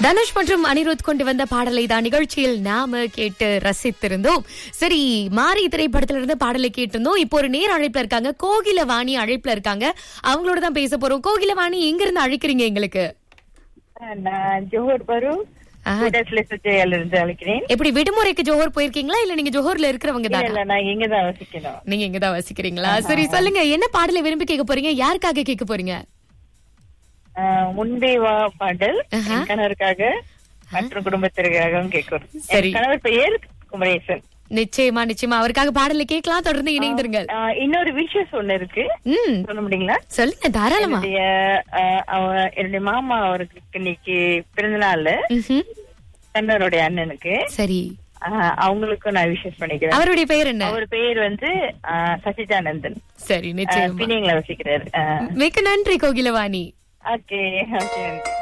தனுஷ் மற்றும் அனிருத் கொண்டு வந்த பாடலை தான் நிகழ்ச்சியில் நாம கேட்டு ரசித்திருந்தோம் சரி மாரி திரைப்படத்துல இருந்து பாடலை கேட்டிருந்தோம் இப்போ ஒரு நேர் அழைப்புல இருக்காங்க கோகிலவாணி அழைப்புல இருக்காங்க அவங்களோட தான் பேச போறோம் கோகிலவாணி எங்க இருந்து அழைக்கிறீங்க எங்களுக்கு நான் ஜோஹர் பரு ஆஹா. சுஜயால இருந்து அழைக்கிறேன் எப்படி விடுமுறைக்கு ஜோஹர் போயிருக்கீங்களா இல்ல நீங்க ஜோஹர்ல இருக்கிறவங்க இல்ல தான் இல்ல நான் இங்கதான் வசிக்கணும் நீங்க இங்கதான் வசிக்கிறீங்களா சரி சொல்லுங்க என்ன பாடலை விரும்பி கேட்க போறீங்க யாருக்காக கேட்க போறீங்க ஆஹ், முன்பே வா பாடல் ஆஹா. என் கணவருக்காக மற்றும் குடும்பத்திற்காகவும் கேட்கிறோம் சரி. என் கணவர் பெயர் குமரேசன் நிச்சயமா நிச்சயமா அவருக்காக பாடலை கேட்கலாம் தொடர்ந்து இணைந்திருங்கள் ஆஹ், இன்னொரு விஷயம் ஒண்ணு இருக்கு ம் சொல்ல முடியுங்களா சொல்லுங்க தாராளமா என்னுடைய ஆஹ், அவ- என்னுடைய மாமா அவருக்கு இன்னைக்கு பிறந்த நாள் ம்ஹும். கண்ணவருடைய அண்ணனுக்கு சரி ஆஹ், அவங்களுக்கும் நான் விஷஸ் பண்ணிக்கிறேன் அவருடைய பெயர் என்ன அவர் பெயர் வந்து ஆஹ், சசிதானந்தன் சரி நிச்சயமா பின்னிங்கள வசிக்கிறாரு மிக்க நன்றி கோகிலவாணி ஓகே ஓகே